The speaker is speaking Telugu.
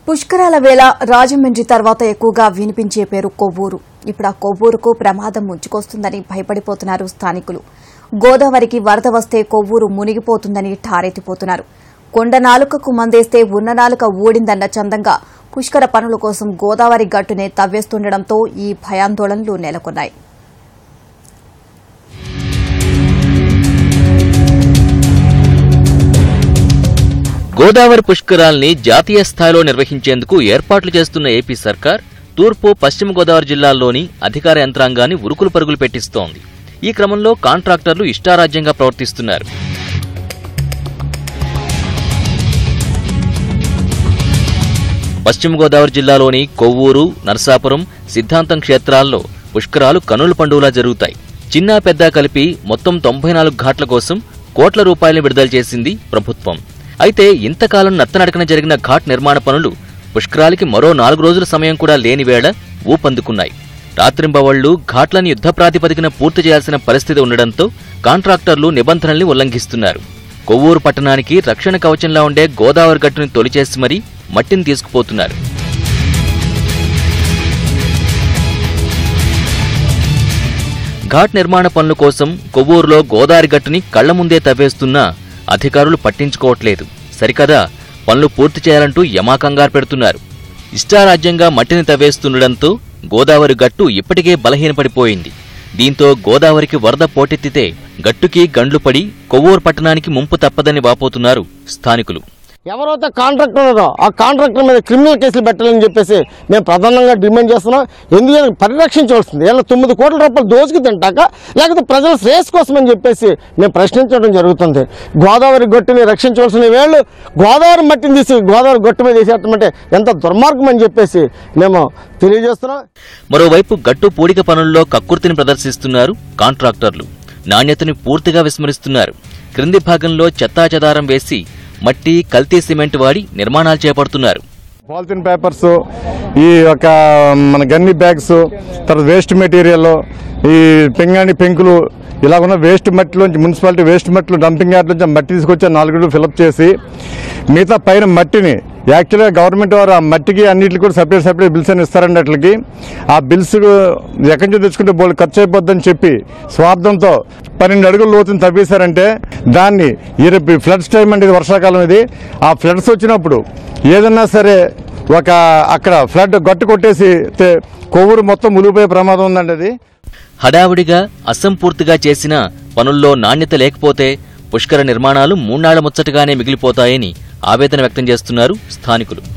పుష్కరాల వేళ రాజమండ్రి తర్వాత ఎక్కువగా వినిపించే పేరు కొవ్వూరు ఇప్పుడు ఆ కొవ్వూరుకు ప్రమాదం ముంచుకొస్తుందని భయపడిపోతున్నారు స్థానికులు గోదావరికి వరద వస్తే కొవ్వూరు మునిగిపోతుందని ఠారెత్తిపోతున్నారు కొండ నాలుకకు మందేస్తే ఉన్న నాలుక ఊడిందన్న చందంగా పుష్కర పనుల కోసం గోదావరి గట్టునే తవ్వేస్తుండటంతో ఈ భయాందోళనలు నెలకొన్నాయి గోదావరి పుష్కరాల్ని జాతీయ స్థాయిలో నిర్వహించేందుకు ఏర్పాట్లు చేస్తున్న ఏపీ సర్కార్ తూర్పు పశ్చిమ గోదావరి జిల్లాల్లోని అధికార యంత్రాంగాన్ని ఉరుకులు పరుగులు పెట్టిస్తోంది ఈ క్రమంలో కాంట్రాక్టర్లు ఇష్టారాజ్యంగా ప్రవర్తిస్తున్నారు పశ్చిమ గోదావరి జిల్లాలోని కొవ్వూరు నరసాపురం సిద్ధాంతం క్షేత్రాల్లో పుష్కరాలు కనుల పండుగలా జరుగుతాయి చిన్న పెద్ద కలిపి మొత్తం తొంభై నాలుగు ఘాట్ల కోసం కోట్ల రూపాయలు విడుదల చేసింది ప్రభుత్వం అయితే ఇంతకాలం నత్తనడకన జరిగిన ఘాట్ నిర్మాణ పనులు పుష్కరాలకి మరో నాలుగు రోజుల సమయం కూడా లేని వేళ ఊపందుకున్నాయి రాత్రింబవళ్లు ఘాట్లను యుద్ధ ప్రాతిపదికన పూర్తి చేయాల్సిన పరిస్థితి ఉండడంతో కాంట్రాక్టర్లు నిబంధనల్ని ఉల్లంఘిస్తున్నారు కొవ్వూరు పట్టణానికి రక్షణ కవచంలా ఉండే గోదావరి గట్టుని తొలిచేసి మరీ మట్టిని తీసుకుపోతున్నారు ఘాట్ నిర్మాణ పనుల కోసం కొవ్వూరులో గోదావరి గట్టుని కళ్ల ముందే తవ్వేస్తున్నా అధికారులు పట్టించుకోవట్లేదు సరికదా పనులు పూర్తి చేయాలంటూ యమాకంగారు పెడుతున్నారు ఇష్టారాజ్యంగా మట్టిని తవ్వేస్తుండటంతో గోదావరి గట్టు ఇప్పటికే బలహీనపడిపోయింది దీంతో గోదావరికి వరద పోటెత్తితే గట్టుకి గండ్లు పడి కొవ్వూరు పట్టణానికి ముంపు తప్పదని వాపోతున్నారు స్థానికులు ఎవరైతే కాంట్రాక్టర్ ఉన్నారో ఆ కాంట్రాక్టర్ మీద క్రిమినల్ కేసులు పెట్టాలని చెప్పేసి మేము ప్రధానంగా డిమాండ్ చేస్తున్నాం ఎందుకంటే పరిరక్షించవలసింది ఇలా తొమ్మిది కోట్ల రూపాయలు దోచుకు తింటాక లేకపోతే ప్రజల శ్రేయస్ కోసం అని చెప్పేసి మేము ప్రశ్నించడం జరుగుతుంది గోదావరి గొట్టుని రక్షించవలసిన వేళ్ళు గోదావరి మట్టిని తీసి గోదావరి గొట్టు మీద వేసేటమంటే ఎంత దుర్మార్గం అని చెప్పేసి మేము తెలియజేస్తున్నాం మరోవైపు గట్టు పూడిక పనుల్లో కక్కుర్తిని ప్రదర్శిస్తున్నారు కాంట్రాక్టర్లు నాణ్యతని పూర్తిగా విస్మరిస్తున్నారు క్రింది భాగంలో చెత్తాచెదారం వేసి మట్టి కల్తీ సిమెంట్ వాడి నిర్మాణాలు చేపడుతున్నారు పాలిథిన్ పేపర్స్ ఈ యొక్క మన గన్ని బ్యాగ్స్ తర్వాత వేస్ట్ మెటీరియల్ ఈ పెంగాణి పెంకులు ఇలా ఉన్న వేస్ట్ మట్టిలోంచి మున్సిపాలిటీ వేస్ట్ మట్టిలో డంపింగ్ యార్డ్ నుంచి ఆ మట్టి తీసుకొచ్చి ఆ నాలుగు ఫిలప్ చేసి మిగతా పైన మట్టిని యాక్చువల్గా గవర్నమెంట్ వారు ఆ మట్టికి అన్నిటికి కూడా సపరేట్ సపరేట్ బిల్స్ అని ఇస్తారండి అట్లకి ఆ బిల్స్ ఎక్కడి నుంచి తెచ్చుకుంటే బోళ్ళు ఖర్చు అయిపోద్దని చెప్పి స్వార్థంతో పన్నెండు అడుగులు లోతుని తవ్వేశారంటే దాన్ని ఈ ఫ్లడ్స్ టైం అండి ఇది వర్షాకాలం ఇది ఆ ఫ్లడ్స్ వచ్చినప్పుడు ఏదన్నా సరే ఒక అక్కడ ఫ్లడ్ గట్టు కొట్టేసి తే- కొవ్వూరు మొత్తం మునిగిపోయే ప్రమాదం ఉందండి అది హడావుడిగా అసంపూర్తిగా చేసిన పనుల్లో నాణ్యత లేకపోతే పుష్కర నిర్మాణాలు మూన్నాళ్ల ముచ్చటగానే మిగిలిపోతాయని ఆవేదన వ్యక్తం చేస్తున్నారు స్థానికులు